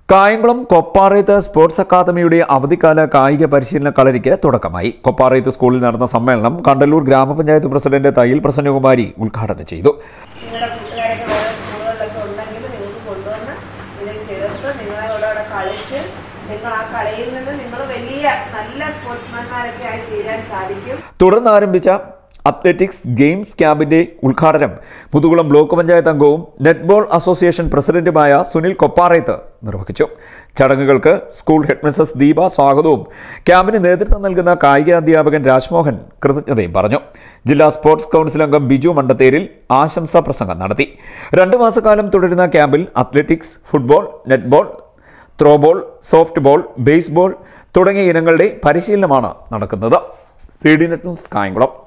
Kayamkulam കൊപ്പാറയത്ത് sports അക്കാദമിയുടെ അവധിക്കാല കായിക പരിശീലന കളരിക്ക് തുടക്കമായി കൊപ്പാറയത്ത് സ്കൂളിൽ നടന്ന സമ്മേളനം കണ്ടല്ലൂർ ഗ്രാമപഞ്ചായത്ത് പ്രസിഡന്റ് തയ്യിൽ പ്രസന്നകുമാരി ഉദ്ഘാടനം ചെയ്തു നിങ്ങളുടെ കൂട്ടുകാരൊക്കെ വേറെ സ്കൂളുകളിലൊക്കെ ഉണ്ടെങ്കിൽ നിങ്ങൾക്ക് കൊണ്ടുവന്ന് ഇതിൽ ചേർത്ത് നിങ്ങളെ ഇവിടെ അവിടെ കളിച്ച് നിങ്ങൾ ആ കളിയിൽ നിന്ന് നിങ്ങൾ വലിയ നല്ല സ്പോർട്സ്മാൻമാരൊക്കെ ആയി തീരാൻ സാധിക്കും തുടർന്ന് ആരംഭിച്ച അത്ലറ്റിക്സ് ഗെയിംസ് ക്യാമ്പിന്റെ ഉദ്ഘാടനം മുതുകുളം ബ്ലോക്ക് പഞ്ചായത്ത് അംഗവും നെറ്റ്ബോൾ അസോസിയേഷൻ പ്രസിഡന്റുമായ സുനിൽ കൊപ്പാറയത്ത് നിർവഹിച്ചു ചടങ്ങുകൾക്ക് സ്കൂൾ ഹെഡ്മിസ്സസ് ദീപ സ്വാഗതവും ക്യാമ്പിന് നേതൃത്വം നൽകുന്ന കായിക അധ്യാപകൻ രാജ്മോഹൻ കൃതജ്ഞതയും പറഞ്ഞു ജില്ലാ സ്പോർട്സ് കൗൺസിൽ അംഗം ബിജു മണ്ടത്തേരിൽ ആശംസാ പ്രസംഗം നടത്തി രണ്ടു മാസക്കാലം തുടരുന്ന ക്യാമ്പിൽ athletics football netball throwball softball baseball തുടങ്ങിയ ഇനങ്ങളുടെ പരിശീലനമാണ് നടക്കുന്നത് C D net news Kayamkulam